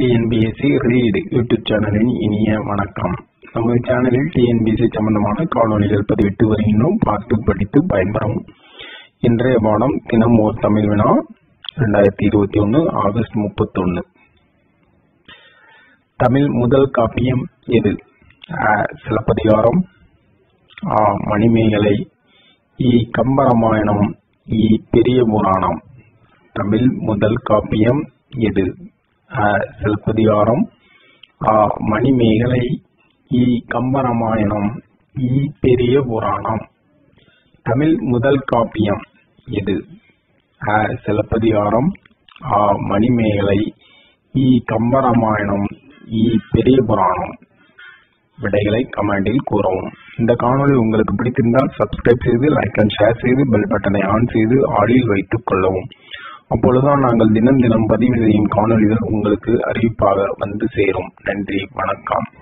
TNPSC read YouTube சேனலின் இனிய வணக்கம் நமது சேனலில் டிஎன்பிஎஸ்சி சம்பந்தமான காணொலிகள் பதிவிட்டு வருகின்றோம் பார்த்து படித்து பயன்பெறவும் இன்றைய பாடம் தினம் ஓர் தமிழ் வினா இரண்டாயிரத்தி இருபத்தி ஒன்று ஆகஸ்ட் முப்பத்தொன்னு தமிழ் முதல் காப்பியம் எது அ. சிலப்பதிகாரம் ஆ. மணிமேகலை இ. கம்பராமாயணம் இ. பெரிய புராணம் தமிழ் முதல் காப்பியம் எது அ. சிலப்பதிகாரம் ஆ. மணிமேகலை இ. கம்பராமாயணம் இ. பெரிய புராணம் தமிழ் முதல் காப்பியம் எது அ. சிலப்பதிகாரம் ஆ. மணிமேகலை இ. கம்பராமாயணம் இ. பெரிய புராணம் விடைகளை கமெண்டில் கூறவும் இந்த காணொளி உங்களுக்கு பிடித்திருந்தால் சப்ஸ்கிரைப் செய்து லைக் அண்ட் ஷேர் செய்து பெல் பட்டனை ஆன் செய்து ஆடியில் வைத்துக் கொள்ளவும் அப்பொழுதுதான் நாங்கள் தினம் தினம் பதிவு செய்யும் காணொளிகள் உங்களுக்கு அறிவிப்பாக வந்து சேரும் நன்றி வணக்கம்